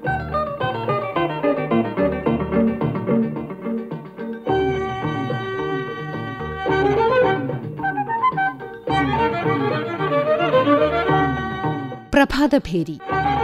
പ്രഭാതഭേരി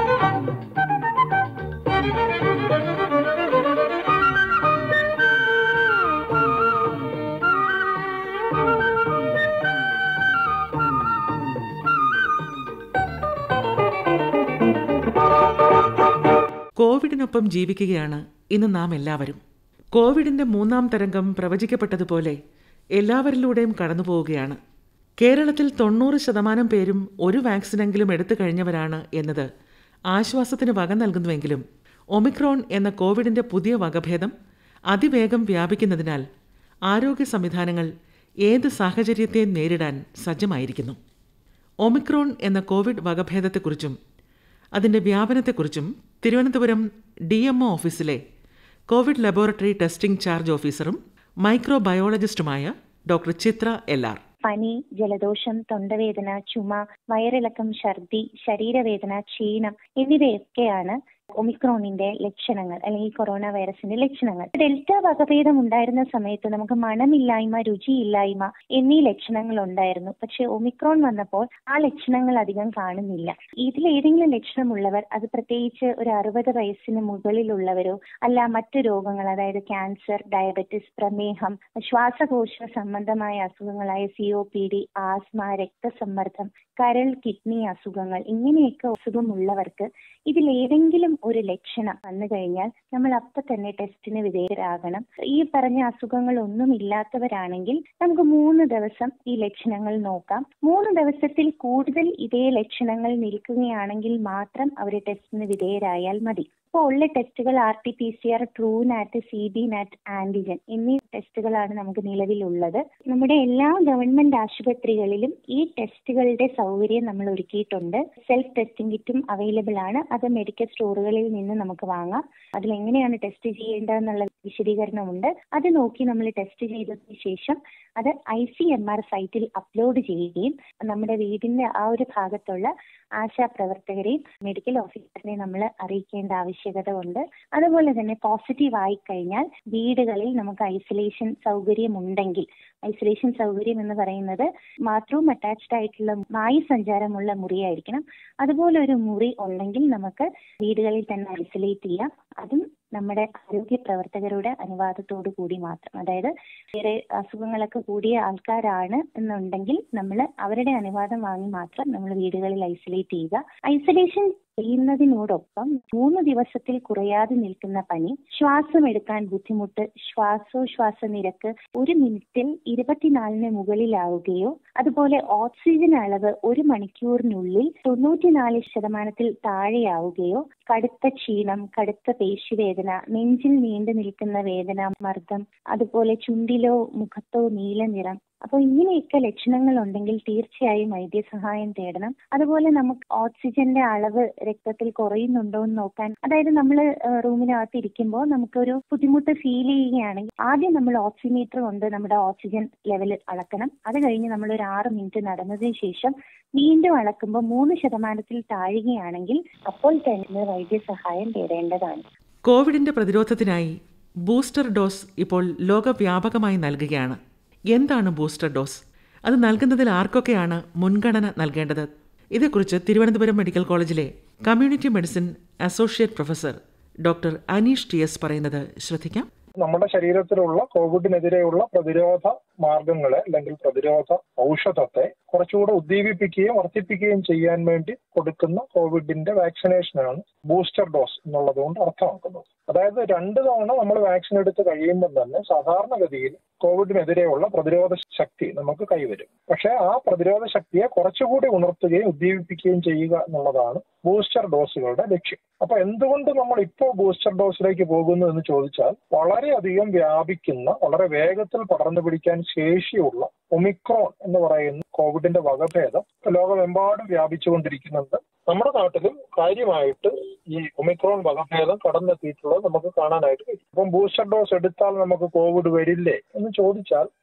കോവിഡിനൊപ്പം ജീവിക്കുകയാണ് ഇന്ന് നാം എല്ലാവരും കോവിഡിന്റെ മൂന്നാം തരംഗം പ്രവചിക്കപ്പെട്ടതുപോലെ എല്ലാവരിലൂടെയും കടന്നുപോവുകയാണ് കേരളത്തിൽ തൊണ്ണൂറ് ശതമാനം പേരും ഒരു വാക്സിനെങ്കിലും എടുത്തു കഴിഞ്ഞവരാണ് എന്നത് ആശ്വാസത്തിന് വക നൽകുന്നുവെങ്കിലും ഒമിക്രോൺ എന്ന കോവിഡിന്റെ പുതിയ വകഭേദം അതിവേഗം വ്യാപിക്കുന്നതിനാൽ ആരോഗ്യ സംവിധാനങ്ങൾ ഏത് സാഹചര്യത്തെയും നേരിടാൻ സജ്ജമായിരിക്കുന്നു ഒമിക്രോൺ എന്ന കോവിഡ് വകഭേദത്തെക്കുറിച്ചും അതിന്റെ വ്യാപനത്തെക്കുറിച്ചും തിരുവനന്തപുരം ഡി എം ഒ ഓഫീസിലെ കോവിഡ് ലബോറട്ടറി ടെസ്റ്റിംഗ് ചാർജ് ഓഫീസറും മൈക്രോബയോളജിസ്റ്റുമായ ഡോക്ടർ ചിത്ര എൽ ആർ പനി ജലദോഷം തൊണ്ടവേദന ചുമ വയറിളക്കം ഛർദി ശരീരവേദന ക്ഷീണം എന്നിവയൊക്കെയാണ് ഒമിക്രോണിന്റെ ലക്ഷണങ്ങൾ അല്ലെങ്കിൽ കൊറോണ വൈറസിന്റെ ലക്ഷണങ്ങൾ ഡെൽറ്റ വകഭേദം ഉണ്ടായിരുന്ന സമയത്ത് നമുക്ക് മണമില്ലായ്മ രുചിയില്ലായ്മ എന്നീ ലക്ഷണങ്ങൾ ഉണ്ടായിരുന്നു പക്ഷെ ഒമിക്രോൺ വന്നപ്പോൾ ആ ലക്ഷണങ്ങൾ അധികം കാണുന്നില്ല ഇതിൽ ഏതെങ്കിലും ലക്ഷണമുള്ളവർ അത് പ്രത്യേകിച്ച് ഒരു അറുപത് വയസ്സിന് മുകളിലുള്ളവരോ അല്ല മറ്റു രോഗങ്ങൾ അതായത് ക്യാൻസർ ഡയബറ്റിസ് പ്രമേഹം ശ്വാസകോശ സംബന്ധമായ അസുഖങ്ങളായ C O P D asthma രക്തസമ്മർദ്ദം കരൾ കിഡ്നി അസുഖങ്ങൾ ഇങ്ങനെയൊക്കെ അസുഖമുള്ളവർക്ക് ഇതിൽ ഏതെങ്കിലും ഒരു ലക്ഷണം വന്നു കഴിഞ്ഞാൽ നമ്മൾ അപ്പൊ തന്നെ ടെസ്റ്റിന് വിധേയരാകണം ഈ പറഞ്ഞ അസുഖങ്ങൾ ഒന്നും ഇല്ലാത്തവരാണെങ്കിൽ നമുക്ക് മൂന്ന് ദിവസം ഈ ലക്ഷണങ്ങൾ നോക്കാം മൂന്ന് ദിവസത്തിൽ കൂടുതൽ ഇതേ ലക്ഷണങ്ങൾ നിൽക്കുകയാണെങ്കിൽ മാത്രം അവർ ടെസ്റ്റിന് വിധേയരായാൽ മതി ഇപ്പോൾ ഉള്ള ടെസ്റ്റുകൾ R T P C R Truenat C B NAAT antigen എന്നീ ടെസ്റ്റുകളാണ് നമുക്ക് നിലവിലുള്ളത് നമ്മുടെ എല്ലാ ഗവൺമെന്റ് ആശുപത്രികളിലും ഈ ടെസ്റ്റുകളുടെ സൗകര്യം നമ്മൾ ഒരുക്കിയിട്ടുണ്ട് സെൽഫ് ടെസ്റ്റിംഗ് കിറ്റും അവൈലബിൾ ആണ് അത് മെഡിക്കൽ സ്റ്റോറുകളിൽ നിന്ന് നമുക്ക് വാങ്ങാം അതിൽ എങ്ങനെയാണ് ടെസ്റ്റ് ചെയ്യേണ്ടതെന്നുള്ള വിശദീകരണമുണ്ട് അത് നോക്കി നമ്മൾ ടെസ്റ്റ് ചെയ്തതിന് ശേഷം അത് ഐ സി എം ആർ സൈറ്റിൽ അപ്ലോഡ് ചെയ്യുകയും നമ്മുടെ വീടിന്റെ ആ ഒരു ഭാഗത്തുള്ള ആശാ പ്രവർത്തകരെയും മെഡിക്കൽ ഓഫീസറിനെ നമ്മൾ അറിയിക്കേണ്ട ആവശ്യകത ഉണ്ട് അതുപോലെ തന്നെ പോസിറ്റീവ് ആയി കഴിഞ്ഞാൽ വീടുകളിൽ നമുക്ക് ഐസൊലേഷൻ സൗകര്യം ഉണ്ടെങ്കിൽ ഐസൊലേഷൻ സൗകര്യം എന്ന് പറയുന്നത് ബാത്റൂം അറ്റാച്ച്ഡ് ആയിട്ടുള്ള വായു സഞ്ചാരമുള്ള മുറിയായിരിക്കണം അതുപോലെ ഒരു മുറി ഉണ്ടെങ്കിൽ നമുക്ക് വീടുകളിൽ തന്നെ ഐസൊലേറ്റ് ചെയ്യാം അതും നമ്മുടെ ആരോഗ്യ പ്രവർത്തകരുടെ അനുവാദത്തോടു കൂടി മാത്രം അതായത് വേറെ അസുഖങ്ങളൊക്കെ കൂടിയ ആൾക്കാരാണ് എന്നുണ്ടെങ്കിൽ നമ്മൾ അവരുടെ അനുവാദം വാങ്ങി മാത്രം നമ്മൾ വീടുകളിൽ ഐസൊലേറ്റ് ചെയ്യുക ഐസൊലേഷൻ ചെയ്യുന്നതിനോടൊപ്പം മൂന്ന് ദിവസത്തിൽ കുറയാതെ നിൽക്കുന്ന പനി ശ്വാസം എടുക്കാൻ ബുദ്ധിമുട്ട് ശ്വാസോശ്വാസ നിരക്ക് ഒരു മിനിറ്റിൽ ഇരുപത്തിനാലിന് മുകളിലാവുകയോ അതുപോലെ ഓക്സിജൻ അളവ് ഒരു മണിക്കൂറിനുള്ളിൽ തൊണ്ണൂറ്റിനാല് ശതമാനത്തിൽ താഴെയാവുകയോ കടുത്ത ക്ഷീണം കടുത്ത പേശിവേദന നെഞ്ചിൽ നീണ്ടു നിൽക്കുന്ന വേദന മർദ്ദം അതുപോലെ ചുണ്ടിലോ മുഖത്തോ നീല നിറം അപ്പോൾ ഇങ്ങനെയൊക്കെ ലക്ഷണങ്ങൾ ഉണ്ടെങ്കിൽ തീർച്ചയായും വൈദ്യസഹായം തേടണം അതുപോലെ നമുക്ക് ഓക്സിജന്റെ അളവ് രക്തത്തിൽ കുറയുന്നുണ്ടോ എന്ന് നോക്കാൻ അതായത് നമ്മൾ റൂമിനകത്ത് ഇരിക്കുമ്പോൾ നമുക്കൊരു ബുദ്ധിമുട്ട് ഫീൽ ചെയ്യുകയാണെങ്കിൽ ആദ്യം നമ്മൾ ഓക്സിമീറ്റർ കൊണ്ട് നമ്മുടെ ഓക്സിജൻ ലെവൽ അളക്കണം അത് കഴിഞ്ഞ് നമ്മൾ ഒരു ആറ് മിനിറ്റ് നടന്നതിന് ശേഷം വീണ്ടും അളക്കുമ്പോൾ മൂന്ന് ശതമാനത്തിൽ താഴുകയാണെങ്കിൽ അപ്പോൾ തന്നെ വൈദ്യസഹായം തേടേണ്ടതാണ് കോവിഡിന്റെ പ്രതിരോധത്തിനായി ബൂസ്റ്റർ ഡോസ് ഇപ്പോൾ ലോകവ്യാപകമായി നൽകുകയാണ് എന്താണ് ബൂസ്റ്റർ ഡോസ് അത് നൽകുന്നതിൽ ആർക്കൊക്കെയാണ് മുൻഗണന നൽകേണ്ടത് ഇതേക്കുറിച്ച് തിരുവനന്തപുരം മെഡിക്കൽ കോളേജിലെ community medicine associate professor doctor Aneesh T S പറയുന്നത് ശ്രദ്ധിക്കാം നമ്മുടെ ശരീരത്തിലുള്ള കോവിഡിനെതിരെയുള്ള പ്രതിരോധ മാർഗങ്ങളെ അല്ലെങ്കിൽ പ്രതിരോധ ഔഷധത്തെ കുറച്ചുകൂടെ ഉദ്ദീപിപ്പിക്കുകയും വർദ്ധിപ്പിക്കുകയും ചെയ്യാൻ വേണ്ടി കൊടുക്കുന്ന കോവിഡിന്റെ വാക്സിനേഷനാണ് ബൂസ്റ്റർ ഡോസ് എന്നുള്ളത് കൊണ്ട് അർത്ഥമാക്കുന്നത് അതായത് രണ്ട് തവണ നമ്മൾ വാക്സിൻ എടുത്ത് കഴിയുമ്പോൾ തന്നെ സാധാരണഗതിയിൽ കോവിഡിനെതിരെയുള്ള പ്രതിരോധ ശക്തി നമുക്ക് കൈവരും പക്ഷേ ആ പ്രതിരോധ ശക്തിയെ കുറച്ചുകൂടി ഉണർത്തുകയും ഉദ്ദീപിപ്പിക്കുകയും ചെയ്യുക എന്നുള്ളതാണ് ബൂസ്റ്റർ ഡോസുകളുടെ ലക്ഷ്യം അപ്പൊ എന്തുകൊണ്ട് നമ്മൾ ഇപ്പോൾ ബൂസ്റ്റർ ഡോസിലേക്ക് പോകുന്നു എന്ന് ചോദിച്ചാൽ വളരെയധികം വ്യാപിക്കുന്ന വളരെ വേഗത്തിൽ പടർന്നു പിടിക്കാൻ ശേഷിയുള്ള ഒമിക്രോൺ എന്ന് പറയുന്ന കോവിഡിന്റെ വകഭേദം ലോകമെമ്പാടും വ്യാപിച്ചുകൊണ്ടിരിക്കുന്നുണ്ട് നമ്മുടെ നാട്ടിലും കാര്യമായിട്ട് ഈ ഒമിക്രോൺ വകഭേദം കടന്നെത്തിയിട്ടുള്ളത് നമുക്ക് കാണാനായിട്ട് കഴിയും അപ്പം ബൂസ്റ്റർ ഡോസ് എടുത്താൽ നമുക്ക് കോവിഡ് വരില്ലേ എന്ന് ചോദിച്ചാൽ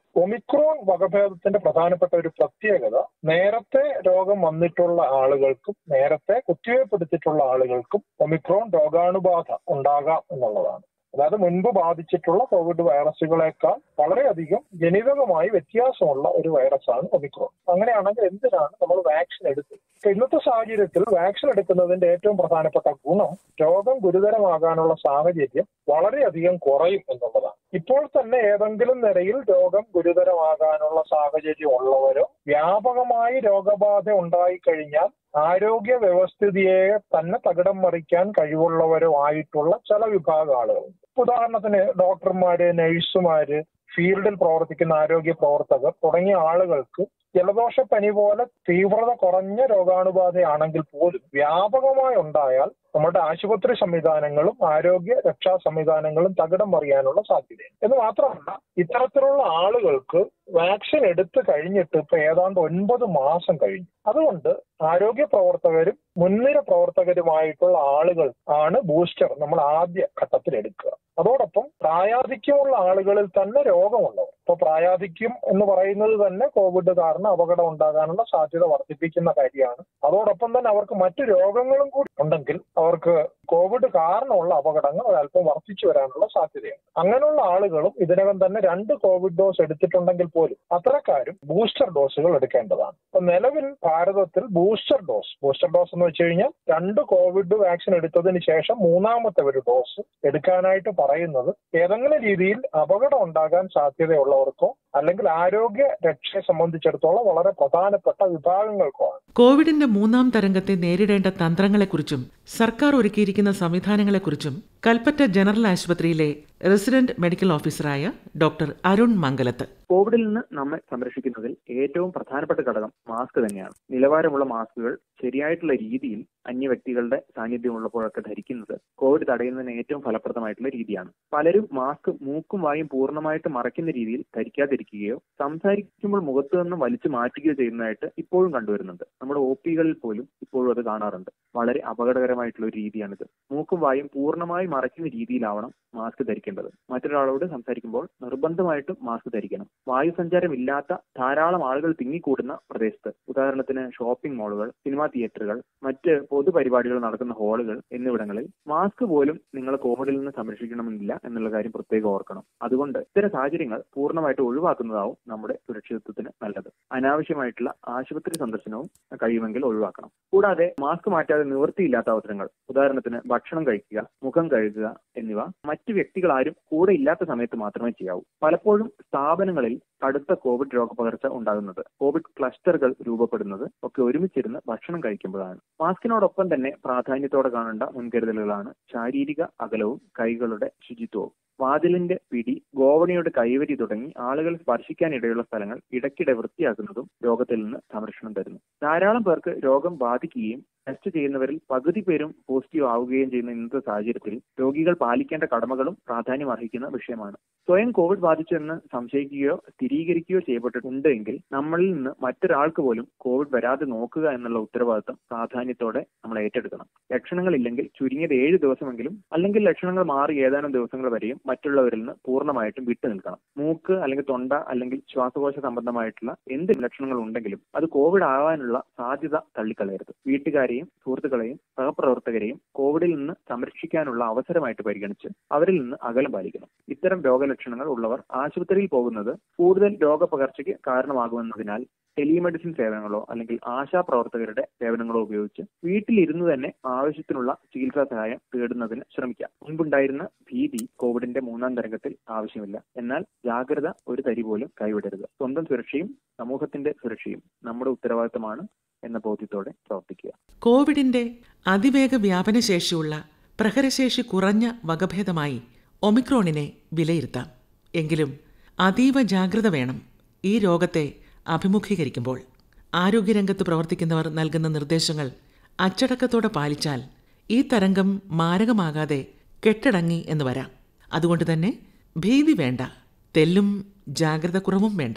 ഒമിക്രോൺ വകഭേദത്തിന്റെ പ്രധാനപ്പെട്ട ഒരു പ്രത്യേകത നേരത്തെ രോഗം വന്നിട്ടുള്ള ആളുകൾക്കും നേരത്തെ കുത്തിവയ്പ് എടുത്തിട്ടുള്ള ആളുകൾക്കും ഒമിക്രോൺ രോഗാണുബാധ ഉണ്ടാകാം എന്നുള്ളതാണ് അതായത് മുൻപ് ബാധിച്ചിട്ടുള്ള കോവിഡ് വൈറസുകളെക്കാൾ വളരെയധികം ജനിതകമായി വ്യത്യാസമുള്ള ഒരു വൈറസാണ് ഒമിക്രോൺ അങ്ങനെയാണെങ്കിൽ എന്തിനാണ് നമ്മൾ വാക്സിൻ എടുത്തത് ഇപ്പൊ ഇന്നത്തെ സാഹചര്യത്തിൽ വാക്സിൻ എടുക്കുന്നതിന്റെ ഏറ്റവും പ്രധാനപ്പെട്ട ഗുണം രോഗം ഗുരുതരമാകാനുള്ള സാഹചര്യം വളരെയധികം കുറയും എന്നുള്ളതാണ് ഇപ്പോൾ തന്നെ ഏതെങ്കിലും നിലയിൽ രോഗം ഗുരുതരമാകാനുള്ള സാഹചര്യം ഉള്ളവരോ വ്യാപകമായി രോഗബാധ ഉണ്ടായിക്കഴിഞ്ഞാൽ ആരോഗ്യ വ്യവസ്ഥിതിയെ തന്നെ തകിടം മറിക്കാൻ കഴിവുള്ളവരോ ആയിട്ടുള്ള ചില വിഭാഗം ആളുകളുണ്ട് ഉദാഹരണത്തിന് ഡോക്ടർമാര് നഴ്സുമാര് ഫീൽഡിൽ പ്രവർത്തിക്കുന്ന ആരോഗ്യ പ്രവർത്തകർ തുടങ്ങിയ ആളുകൾക്ക് ജലദോഷപ്പനി പോലെ തീവ്രത കുറഞ്ഞ രോഗാണുബാധയാണെങ്കിൽ പോലും വ്യാപകമായി ഉണ്ടായാൽ നമ്മുടെ ആശുപത്രി സംവിധാനങ്ങളും ആരോഗ്യ രക്ഷാ സംവിധാനങ്ങളും തകിടം മറിയാനുള്ള സാധ്യതയുണ്ട് എന്ന് മാത്രമല്ല ഇത്തരത്തിലുള്ള ആളുകൾക്ക് വാക്സിൻ എടുത്തു കഴിഞ്ഞിട്ട് ഇപ്പൊ ഏതാണ്ട് ഒൻപത് മാസം കഴിഞ്ഞു അതുകൊണ്ട് ആരോഗ്യ പ്രവർത്തകരും മുൻനിര പ്രവർത്തകരുമായിട്ടുള്ള ആളുകൾ ആണ് ബൂസ്റ്റർ നമ്മൾ ആദ്യ ഘട്ടത്തിൽ എടുക്കുക അതോടൊപ്പം പ്രായാധിക്യമുള്ള ആളുകളിൽ തന്നെ രോഗമുള്ളവർ ഇപ്പൊ പ്രായാധിക്യം എന്ന് പറയുന്നത് തന്നെ കോവിഡ് കാരണം അപകടം ഉണ്ടാകാനുള്ള സാധ്യത വർദ്ധിപ്പിക്കുന്ന കാര്യമാണ് അതോടൊപ്പം തന്നെ അവർക്ക് മറ്റു രോഗങ്ങളും കൂടി ഉണ്ടെങ്കിൽ അവർക്ക് കോവിഡ് കാരണമുള്ള അപകടങ്ങൾ ഒരല്പം വർദ്ധിച്ചു വരാനുള്ള സാധ്യതയുണ്ട് അങ്ങനെയുള്ള ആളുകളും ഇതിനകം തന്നെ രണ്ട് കോവിഡ് ഡോസ് എടുത്തിട്ടുണ്ടെങ്കിൽ പോലും അത്തരക്കാരും ബൂസ്റ്റർ ഡോസുകൾ എടുക്കേണ്ടതാണ് അപ്പൊ നിലവിൽ ഭാരതത്തിൽ ബൂസ്റ്റർ ഡോസ് ബൂസ്റ്റർ ഡോസ് എന്ന് വെച്ച് കഴിഞ്ഞാൽ രണ്ട് കോവിഡ് വാക്സിൻ എടുത്തതിന് ശേഷം മൂന്നാമത്തെ ഒരു ഡോസ് എടുക്കാനായിട്ട് പറയുന്നത് ഏതെങ്കിലും രീതിയിൽ അപകടം ഉണ്ടാകാൻ സാധ്യതയുള്ളവർക്കോ അല്ലെങ്കിൽ ആരോഗ്യ രക്ഷയെ സംബന്ധിച്ചിടത്തോളം വളരെ പ്രധാനപ്പെട്ട വിഭാഗങ്ങൾക്കോ ആണ് കോവിഡിന്റെ മൂന്നാം തരംഗത്തെ നേരിടേണ്ട തന്ത്രങ്ങളെക്കുറിച്ചും സർക്കാർ ഒരുക്കിയിരിക്കുന്ന സംവിധാനങ്ങളെക്കുറിച്ചും കൽപ്പറ്റ ജനറൽ ആശുപത്രിയിലെ റെസിഡന്റ് മെഡിക്കൽ ഓഫീസറായ ഡോക്ടർ അരുൺ മംഗലത്ത് കോവിഡിൽ നിന്ന് നമ്മെ സംരക്ഷിക്കുന്നതിൽ ഏറ്റവും പ്രധാനപ്പെട്ട ഘടകം മാസ്ക് തന്നെയാണ് നിലവാരമുള്ള മാസ്കുകൾ ശരിയായിട്ടുള്ള രീതിയിൽ അന്യ വ്യക്തികളുടെ സാന്നിധ്യമുള്ളപ്പോഴൊക്കെ ധരിക്കുന്നത് കോവിഡ് തടയുന്നതിന് ഏറ്റവും ഫലപ്രദമായിട്ടുള്ള രീതിയാണ് പലരും മാസ്ക് മൂക്കും വായും പൂർണ്ണമായിട്ട് മറയ്ക്കുന്ന രീതിയിൽ ധരിക്കാതിരിക്കുകയോ സംസാരിക്കുമ്പോൾ മുഖത്തു നിന്ന് വലിച്ചു മാറ്റുകയോ ചെയ്യുന്നതായിട്ട് ഇപ്പോഴും കണ്ടുവരുന്നുണ്ട് നമ്മുടെ ഒ പികളിൽ പോലും ഇപ്പോഴും അത് കാണാറുണ്ട് വളരെ അപകടകരമായിട്ടുള്ള ഒരു രീതിയാണിത് മൂക്കും വായും പൂർണ്ണമായി മറയ്ക്കുന്ന രീതിയിലാവണം മാസ്ക് ധരിക്കേണ്ടത് മറ്റൊരാളോട് സംസാരിക്കുമ്പോൾ നിർബന്ധമായിട്ടും മാസ്ക് ധരിക്കണം വായുസഞ്ചാരം ഇല്ലാത്ത ധാരാളം ആളുകൾ തിങ്ങിക്കൂടുന്ന പ്രദേശത്ത് ഉദാഹരണത്തിന് ഷോപ്പിംഗ് മാളുകൾ സിനിമാ തിയേറ്ററുകൾ മറ്റ് പൊതുപരിപാടികൾ നടക്കുന്ന ഹാളുകൾ എന്നിവിടങ്ങളിൽ മാസ്ക് പോലും നിങ്ങൾ കോവിഡിൽ നിന്ന് സംരക്ഷിക്കണമെന്നില്ല എന്നുള്ള കാര്യം പ്രത്യേകം ഓർക്കണം അതുകൊണ്ട് ഇത്തരം സാഹചര്യങ്ങൾ പൂർണ്ണമായിട്ട് ഒഴിവാക്കുന്നതാവും നമ്മുടെ സുരക്ഷിതത്വത്തിന് നല്ലത് അനാവശ്യമായിട്ടുള്ള ആശുപത്രി സന്ദർശനവും കഴിയുമെങ്കിൽ ഒഴിവാക്കണം കൂടാതെ മാസ്ക് മാറ്റാതെ നിവൃത്തിയില്ലാത്ത അവസരങ്ങൾ ഉദാഹരണത്തിന് ഭക്ഷണം കഴിക്കുക മുഖം കഴുകുക എന്നിവ മറ്റു വ്യക്തികൾ ആരും കൂടെ ഇല്ലാത്ത സമയത്ത് മാത്രമേ ചെയ്യാവൂ പലപ്പോഴും സ്ഥാപനങ്ങളിൽ കടുത്ത കോവിഡ് രോഗപകർച്ച ഉണ്ടാകുന്നത് കോവിഡ് ക്ലസ്റ്ററുകൾ രൂപപ്പെടുന്നത് ഒക്കെ ഒരുമിച്ചിരുന്ന് ഭക്ഷണം കഴിക്കുമ്പോഴാണ് മാസ്കിനോടൊപ്പം തന്നെ പ്രാധാന്യത്തോടെ കാണേണ്ട മുൻകരുതലുകളാണ് ശാരീരിക അകലവും കൈകളുടെ ശുചിത്വവും വാതിലിന്റെ പിടി ഗോവണിയുടെ കൈവരി തുടങ്ങി ആളുകൾ സ്പർശിക്കാനിടയുള്ള സ്ഥലങ്ങൾ ഇടയ്ക്കിടെ വൃത്തിയാക്കുന്നതും രോഗത്തിൽ നിന്ന് സംരക്ഷണം തരുന്നു ധാരാളം പേർക്ക് രോഗം ബാധിക്കുകയും ടെസ്റ്റ് ചെയ്യുന്നവരിൽ പകുതി പേരും പോസിറ്റീവ് ആവുകയും ചെയ്യുന്ന ഇന്നത്തെ സാഹചര്യത്തിൽ രോഗികൾ പാലിക്കേണ്ട കടമകളും പ്രാധാന്യം അർഹിക്കുന്ന വിഷയമാണ് സ്വയം കോവിഡ് ബാധിച്ചു എന്ന് സംശയിക്കുകയോ സ്ഥിരീകരിക്കുകയോ ചെയ്യപ്പെട്ടിട്ടുണ്ട് എങ്കിൽ നമ്മളിൽ നിന്ന് മറ്റൊരാൾക്ക് പോലും കോവിഡ് വരാതെ നോക്കുക എന്നുള്ള ഉത്തരവാദിത്തം പ്രാധാന്യത്തോടെ നമ്മൾ ഏറ്റെടുക്കണം ലക്ഷണങ്ങളില്ലെങ്കിൽ ചുരുങ്ങിയത് ഏഴ് ദിവസമെങ്കിലും അല്ലെങ്കിൽ ലക്ഷണങ്ങൾ മാറി ഏതാനും ദിവസങ്ങൾ വരെയും മറ്റുള്ളവരിൽ നിന്ന് പൂർണ്ണമായിട്ടും വിട്ടു നിൽക്കണം മൂക്ക് അല്ലെങ്കിൽ തൊണ്ട അല്ലെങ്കിൽ ശ്വാസകോശ സംബന്ധമായിട്ടുള്ള എന്ത് ലക്ഷണങ്ങൾ ഉണ്ടെങ്കിലും അത് കോവിഡ് ആവാനുള്ള സാധ്യത തള്ളിക്കളയരുത് വീട്ടുകാരെയും സുഹൃത്തുക്കളെയും സഹപ്രവർത്തകരെയും കോവിഡിൽ നിന്ന് സംരക്ഷിക്കാനുള്ള അവസരമായിട്ട് പരിഗണിച്ച് അവരിൽ നിന്ന് അകലം പാലിക്കണം ഇത്തരം രോഗലക്ഷണങ്ങൾ ഉള്ളവർ ആശുപത്രിയിൽ പോകുന്നത് കൂടുതൽ രോഗപകർച്ചയ്ക്ക് കാരണമാകുമെന്നതിനാൽ ടെലിമെഡിസിൻ സേവനങ്ങളോ അല്ലെങ്കിൽ ആശാ പ്രവർത്തകരുടെ സേവനങ്ങളോ ഉപയോഗിച്ച് വീട്ടിലിരുന്ന് തന്നെ ആവശ്യത്തിനുള്ള ചികിത്സാ സഹായം തേടുന്നതിന് ശ്രമിക്കാം മുൻപുണ്ടായിരുന്ന ഭീതി കോവിഡിന്റെ മൂന്നാം തരംഗത്തിൽ ആവശ്യമില്ല എന്നാൽ ജാഗ്രത ഒരു തരി പോലും കൈവിടരുത് സ്വന്തം സുരക്ഷയും സമൂഹത്തിന്റെ സുരക്ഷയും നമ്മുടെ ഉത്തരവാദിത്തമാണ് എന്ന ബോധ്യത്തോടെ പ്രവർത്തിക്കുക കോവിഡിന്റെ അതിവേഗ വ്യാപനശേഷിയുള്ള പ്രഹരശേഷി കുറഞ്ഞ വകഭേദമായി ഒമിക്രോണിനെ വിലയിരുത്താം എങ്കിലും അതീവ ജാഗ്രത വേണം ഈ രോഗത്തെ അഭിമുഖീകരിക്കുമ്പോൾ ആരോഗ്യരംഗത്ത് പ്രവർത്തിക്കുന്നവർ നൽകുന്ന നിർദ്ദേശങ്ങൾ അച്ചടക്കത്തോടെ പാലിച്ചാൽ ഈ തരംഗം മാരകമാകാതെ കെട്ടടങ്ങി എന്ന് വരാം അതുകൊണ്ട് തന്നെ ഭീതി വേണ്ട തെല്ലും ജാഗ്രത കുറവും വേണ്ട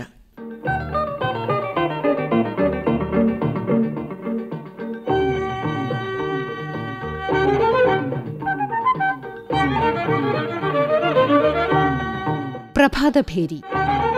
പ്രഭാതഭേരി